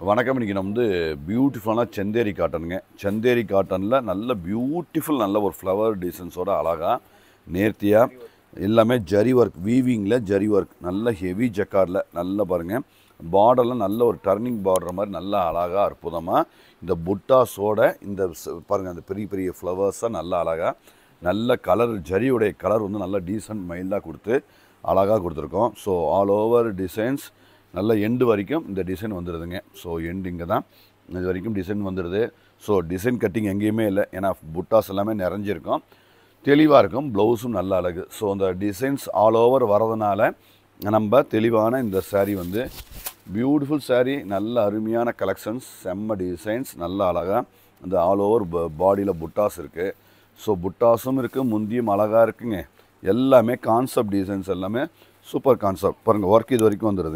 வணக்கம் இன்றைக்கி நம்ம வந்து பியூட்டிஃபுல்லான செந்தேரி காட்டனுங்க செந்தேரி காட்டனில் நல்ல பியூட்டிஃபுல் நல்ல ஒரு ஃப்ளவர் டிசைன்ஸோட அழகாக நேர்த்தியாக எல்லாமே ஜரி ஒர்க் வீவிங்கில் ஜரி ஒர்க் நல்ல ஹெவி ஜக்கார்டில் நல்ல பாருங்கள் பார்டர்லாம் நல்ல ஒரு டர்னிங் பார்டர் மாதிரி நல்லா அழகாக அற்புதமாக இந்த புட்டாஸோட இந்த ச- பாருங்க அந்த பெரிய பெரிய ஃப்ளவர்ஸாக நல்லா அழகாக நல்ல கலர் ஜரியுடைய கலர் வந்து நல்ல டீசென்ட் மைல்டாக கொடுத்து அழகாக கொடுத்துருக்கோம் ஸோ ஆல் ஓவர் டிசைன்ஸ் நல்ல எண்டு வரைக்கும் இந்த டிசைன் வந்துடுதுங்க ஸோ எண்டு இங்கே தான் இது வரைக்கும் டிசைன் வந்துடுது ஸோ டிசைன் கட்டிங் எங்கேயுமே இல்லை ஏன்னா புட்டாஸ் எல்லாமே நிறைஞ்சிருக்கும் தெளிவாக இருக்கும் ப்ளவுஸும் நல்ல அழகு ஸோ அந்த டிசைன்ஸ் ஆல் ஓவர் வரதுனால நம்ம தெளிவான இந்த saree வந்து பியூட்டிஃபுல் saree நல்ல அருமையான கலெக்ஷன்ஸ் செம்ம டிசைன்ஸ் நல்ல அழகாக இந்த ஆல் ஓவர் பாடியில் புட்டாஸ் இருக்குது ஸோ புட்டாஸும் இருக்குது முந்தியும் அழகாக இருக்குங்க எல்லாமே கான்செப்ட் டிசைன்ஸ் எல்லாமே சூப்பர் கான்செப்ட் பாருங்கள் ஒர்க் இது வரைக்கும் வந்துடுது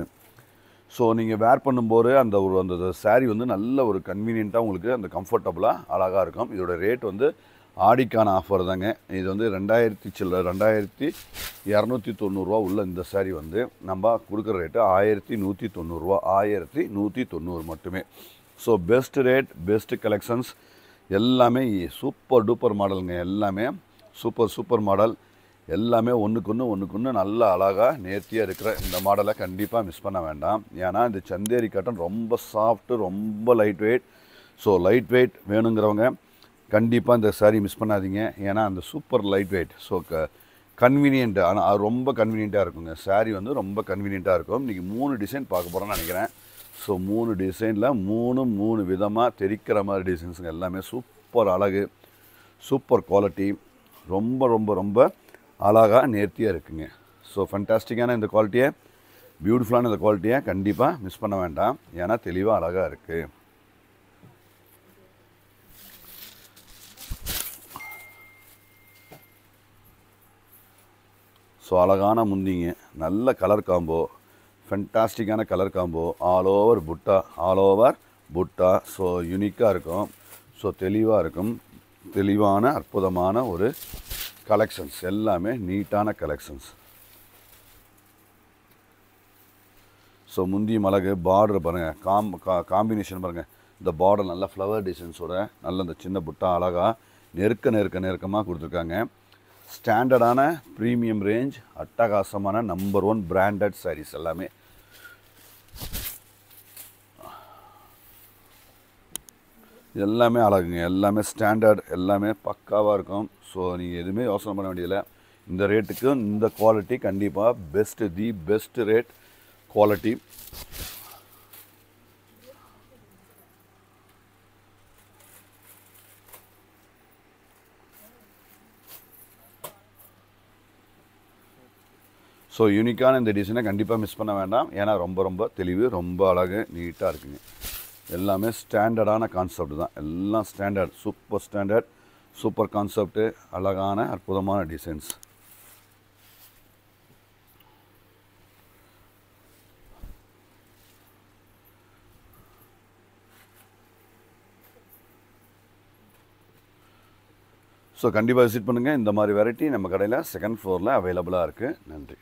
ஸோ நீங்கள் வேர் பண்ணும்போது அந்த ஒரு அந்த saree வந்து நல்ல ஒரு கன்வீனியண்ட்டாக உங்களுக்கு அந்த கம்ஃபர்டபுளாக அழகாக இருக்கும் இதோட ரேட் வந்து ஆடிக்கான ஆஃபர் தாங்க இது வந்து ரெண்டாயிரத்தி சில்ல ரெண்டாயிரத்தி இரநூத்தி தொண்ணூறுரூவா உள்ள இந்த saree வந்து நம்ம கொடுக்குற ரேட்டு ஆயிரத்தி நூற்றி தொண்ணூறுரூவா ஆயிரத்தி நூற்றி தொண்ணூறு மட்டுமே so best rate best collections எல்லாமே சூப்பர் டூப்பர் மாடலுங்க எல்லாமே சூப்பர் சூப்பர் மாடல் எல்லாமே ஒன்றுக்கு ஒன்று ஒன்றுக்கு ஒன்று நல்ல அழகாக நேர்த்தியாக இருக்கிற இந்த மாடலை கண்டிப்பாக மிஸ் பண்ண வேண்டாம் ஏன்னா இந்த சந்தேரி காட்டன் ரொம்ப சாஃப்ட்டு ரொம்ப light weight so light weight வேணுங்கிறவங்க கண்டிப்பாக இந்த saree மிஸ் பண்ணாதீங்க ஏன்னா அந்த சூப்பர் லைட் வெயிட் ஸோ க கன்வீனியன்ட் ஆனால் அது ரொம்ப கன்வீனியண்ட்டாக இருக்குங்க saree வந்து ரொம்ப கன்வீனியண்ட்டாக இருக்கும் இன்றைக்கி மூணு டிசைன் பார்க்க போகிறோன்னு நினைக்கிறேன் ஸோ மூணு டிசைனில் மூணு மூணு விதமாக தெரிக்கிற மாதிரி டிசைன்ஸுங்க எல்லாமே சூப்பர் அழகு சூப்பர் குவாலிட்டி ரொம்ப ரொம்ப ரொம்ப அழகாக நேர்த்தியாக இருக்குங்க ஸோ ஃபண்டாஸ்டிக்கான இந்த குவாலிட்டியை பியூட்டிஃபுல்லான இந்த குவாலிட்டியை கண்டிப்பாக மிஸ் பண்ண வேண்டாம் ஏன்னா தெளிவாக அழகாக இருக்குது ஸோ அழகான முந்திங்க நல்ல கலர் காம்போ ஃபென்டாஸ்டிக்கான colour combo all over butta all over butta so யூனிக்காக இருக்கும் ஸோ தெளிவாக இருக்கும் தெளிவான அற்புதமான ஒரு கலெக்ஷன்ஸ் எல்லாமே நீட்டான கலெக்ஷன்ஸ் ஸோ முந்தி மிளகு பார்டர் பாருங்கள் காம் கா காம்பினேஷன் பாருங்கள் இந்த பார்டர் நல்ல ஃப்ளவர் டிசைன்ஸோட நல்ல இந்த சின்ன புட்டா அழகாக நெருக்க நெருக்க நெருக்கமாக கொடுத்துருக்காங்க ஸ்டாண்டர்டான ப்ரீமியம் ரேஞ்ச் அட்டகாசமான நம்பர் ஒன் பிராண்டட் sarees எல்லாமே இது எல்லாமே அழகுங்க எல்லாமே ஸ்டாண்டர்ட் எல்லாமே பக்காவாக இருக்கும் ஸோ நீங்கள் எதுவுமே யோசனை பண்ண வேண்டியதில்லை இந்த ரேட்டுக்கு இந்த குவாலிட்டி கண்டிப்பாக best the best rate quality so யூனிக்கான இந்த டிசைனை கண்டிப்பாக மிஸ் பண்ண வேண்டாம் ஏன்னா ரொம்ப ரொம்ப தெளிவு ரொம்ப அழகு நீட்டாக இருக்குங்க எல்லாமே ஸ்டாண்டர்டான கான்செப்ட் தான் எல்லாம் standard super standard super concept அழகான அற்புதமான டிசைன்ஸ் ஸோ கண்டிப்பாக விசிட் பண்ணுங்கள் இந்த மாதிரி வெரைட்டி நம்ம கடையில் செகண்ட் ஃப்ளோரில் அவைலபிளாக இருக்குது நன்றி